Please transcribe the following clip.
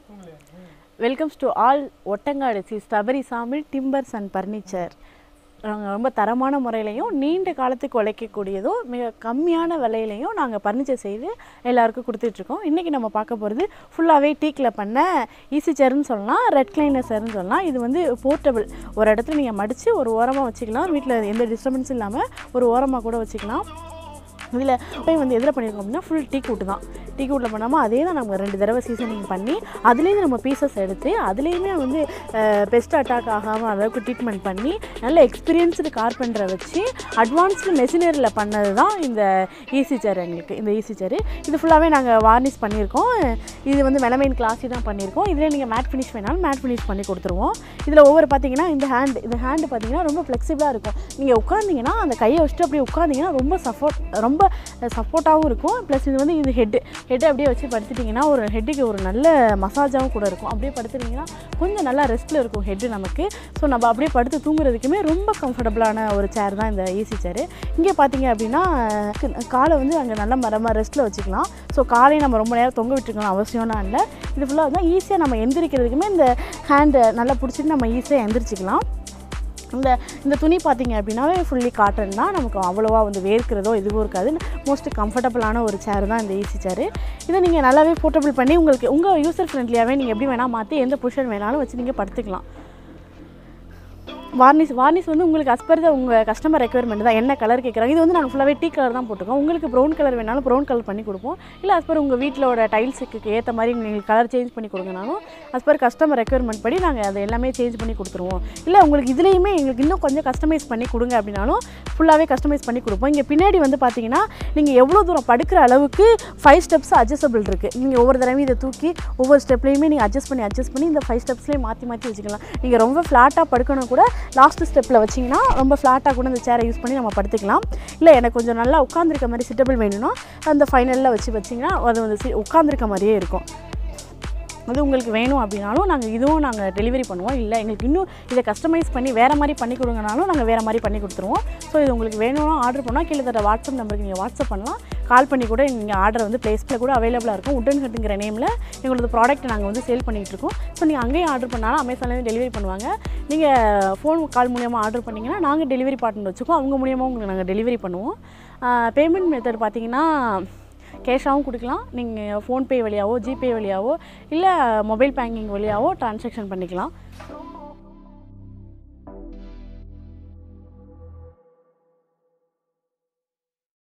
welcomes to all Ottangadu சி ஸ்டபரி sawmill timbers and furniture நாங்கள் ரொம்ப தரமான முறையிலையும் நீண்ட காலத்துக்கு உழைக்கக்கூடியதும் மிக கம்மியான விலையிலையும் நாங்கள் ஃபர்னிச்சர் செய்து எல்லாருக்கும் கொடுத்துட்ருக்கோம் இன்றைக்கி நம்ம பார்க்க போகிறது ஃபுல்லாகவே டீக்கில் பண்ண ஈஸி சேர்னு சொல்லலாம் ரெட் கிளைனர் சேர்னு சொல்லலாம் இது வந்து போர்ட்டபிள் ஒரு இடத்துல நீங்கள் மடித்து ஒரு ஓரமாக வச்சுக்கலாம் வீட்டில் எந்த டிஸ்டர்பன்ஸும் இல்லாமல் ஒரு ஓரமாக கூட வச்சுக்கலாம் இதில் போய் வந்து எதில் பண்ணியிருக்கோம் அப்படின்னா ஃபுல் டீ கூட்டு தான் டீ கூட்டில் பண்ணாமல் அதே தான் நம்ம ரெண்டு தடவை சீசனிங் பண்ணி அதுலேருந்து நம்ம பீசஸ் எடுத்து அதுலேயுமே வந்து பெஸ்ட் அட்டாக் ஆகாமல் அளவுக்கு ட்ரீட்மெண்ட் பண்ணி நல்ல எக்ஸ்பீரியன்ஸ்டு கார்பெண்டரை வச்சு அட்வான்ஸ்டு மெஷினரியில் பண்ணது தான் இந்த ஈஸி சேர் எங்களுக்கு இந்த ஈஸி சேர் இது ஃபுல்லாகவே நாங்கள் வார்னிஷ் பண்ணியிருக்கோம் இது வந்து மெலமைன் கிளாஸி தான் பண்ணியிருக்கோம் இதில் நீங்கள் மேட் ஃபினிஷ் வேணாலும் மேட் ஃபினிஷ் பண்ணி கொடுத்துருவோம் இதில் ஒவ்வொரு பார்த்தீங்கன்னா இந்த ஹேண்ட் இந்த ஹேண்டு பார்த்தீங்கன்னா ரொம்ப ஃப்ளெக்சிபிளாக இருக்கும் நீங்கள் உட்காந்திங்கன்னா அந்த கையை வச்சுட்டு அப்படியே உட்காந்திங்கன்னா ரொம்ப சப்போர்ட் ரொம்ப சப்போர்ட்டாகவும் இருக்கும் ப்ளஸ் இது வந்து இது ஹெட்டு ஹெட்டை அப்படியே வச்சு படுத்துட்டிங்கன்னா ஒரு ஹெட்டுக்கு ஒரு நல்ல மசாஜாகவும் கூட இருக்கும் அப்படியே படுத்துட்டிங்கன்னா கொஞ்சம் நல்லா ரெஸ்ட்டில் இருக்கும் ஹெட்டு நமக்கு ஸோ நம்ம அப்படியே படுத்து தூங்குறதுக்குமே ரொம்ப கம்ஃபர்டபுளான ஒரு சேர் தான் இந்த ஈஸி சேரு இங்கே பார்த்தீங்க அப்படின்னா காலை வந்து அங்கே நல்ல மரமாக ரெஸ்ட்டில் வச்சுக்கலாம் ஸோ காலையை நம்ம ரொம்ப நேரம் தொங்க விட்டுருக்கணும் அவசியம்லாம் இல்லை இது ஃபுல்லாக தான் ஈஸியாக நம்ம எந்திரிக்கிறதுக்குமே இந்த ஹேண்டை நல்லா பிடிச்சிட்டு நம்ம ஈஸியாக எந்திரிச்சிக்கலாம் இந்த இந்த துணி பார்த்தீங்க அப்படின்னாவே ஃபுல்லி காட்டன் தான் நமக்கு அவ்வளோவா வந்து வேர்க்கிறதோ எதுவும் இருக்காது மோஸ்ட் கம்ஃபர்டபுளான ஒரு சேர் தான் இந்த ஈஸி சேர் இதை நீங்கள் நல்லாவே போர்ட்டபிள் பண்ணி உங்களுக்கு உங்கள் யூசர் ஃப்ரெண்ட்லியாகவே நீங்கள் எப்படி வேணால் மாற்றி எந்த பொசிஷன் வேணாலும் வச்சு நீங்கள் படுத்துக்கலாம் வார்னிஷ் வார்னிஷ் வந்து உங்களுக்கு அஸ்பர் உங்கள் கஸ்டமர் ரெக்குயர்மெண்ட் தான் என்ன கலர் கேட்குறாங்க இது வந்து நாங்கள் ஃபுல்லாகவே டீ கலர் தான் போட்டுருக்கோம் உங்களுக்கு ப்ரௌன் கலர் வேணாலும் ப்ரௌன் கலர் பண்ணி கொடுப்போம் இல்லை அஸ்பர் உங்கள் வீட்டிலோட டைல்ஸுக்கு ஏற்ற மாதிரி நீங்கள் கலர் சேஞ்ச் பண்ணி கொடுங்கனாலும் அஸ்பர் கஸ்டமர் ரெக்குயர்மெண்ட் படி நாங்கள் அதை எல்லாமே சேஞ்ச் பண்ணி கொடுத்துருவோம் இல்லை உங்களுக்கு இதுலேயுமே எங்களுக்கு இன்னும் கொஞ்சம் கஸ்டமைஸ் பண்ணி கொடுங்க அப்படின்னாலும் ஃபுல்லாகவே கஸ்டமைஸ் பண்ணி கொடுப்போம் இங்கே பின்னாடி வந்து பார்த்தீங்கன்னா நீங்கள் எவ்வளோ தூரம் படுக்கிற அளவுக்கு ஃபைவ் ஸ்டெப்ஸ் அட்ஜஸ்டபிள் இருக்குது நீங்கள் ஒவ்வொரு தடவையும் இதை தூக்கி ஒவ்வொரு ஸ்டெப்லேயுமே நீங்கள் அட்ஜஸ்ட் பண்ணி அட்ஜஸ்ட் பண்ணி இந்த ஃபைவ் ஸ்டெப்ஸ்லேயே மாற்றி மாற்றி வச்சுக்கலாம் நீங்கள் ரொம்ப ஃப்ளாட்டாக படுக்கணும் கூட லாஸ்ட் ஸ்டெப்பில் வச்சிங்கன்னா ரொம்ப ஃப்ளாட்டாக கூட இந்த சேரை யூஸ் பண்ணி நம்ம படுத்துக்கலாம் இல்லை எனக்கு கொஞ்சம் நல்லா உட்காந்துருக்க மாதிரி சிட்டபிள் வேணும்னா அந்த ஃபைனலில் வச்சு வச்சிங்கன்னா அது வந்து சி- உட்காந்துருக்க மாதிரியே இருக்கும் அது உங்களுக்கு வேணும் அப்படின்னாலும் நாங்கள் இதுவும் நாங்கள் டெலிவரி பண்ணுவோம் இல்லை எங்களுக்கு இன்னும் இதை கஸ்டமைஸ் பண்ணி வேறு மாதிரி பண்ணி கொடுங்கனாலும் நாங்கள் வேறு மாதிரி பண்ணி கொடுத்துருவோம் ஸோ இது உங்களுக்கு வேணும்னா ஆர்டர் பண்ணால் கீழே தர வாட்ஸ்அப் நம்பருக்கு நீங்கள் வாட்ஸ்அப் பண்ணலாம் கால் பண்ணி கூட நீங்கள் ஆர்டர் வந்து ப்ளேஸில் கூட அவைலபிளாக இருக்கும் உட்டன் ஹட்டுங்கிற நேமில் எங்களோட ப்ராடக்ட் நாங்கள் வந்து சேல் பண்ணிகிட்டு இருக்கோம் ஸோ நீங்கள் அங்கேயும் ஆர்டர் பண்ணாலும் அமேசான்லேயும் டெலிவரி பண்ணுவாங்க நீங்கள் ஃபோன் கால் மூலியமாக ஆர்டர் பண்ணிங்கன்னா நாங்கள் டெலிவரி பார்ட்னர் வச்சுக்கோம் அவங்க மூலியமாக உங்களுக்கு நாங்கள் டெலிவரி பண்ணுவோம் பேமெண்ட் மெத்தட் பார்த்தீங்கன்னா கேஷாகவும் கொடுக்கலாம் நீங்கள் ஃபோன்பே வழியாவோ ஜிபே வழியாவோ இல்லை மொபைல் பேங்கிங் வழியாவோ ட்ரான்சாக்ஷன் பண்ணிக்கலாம்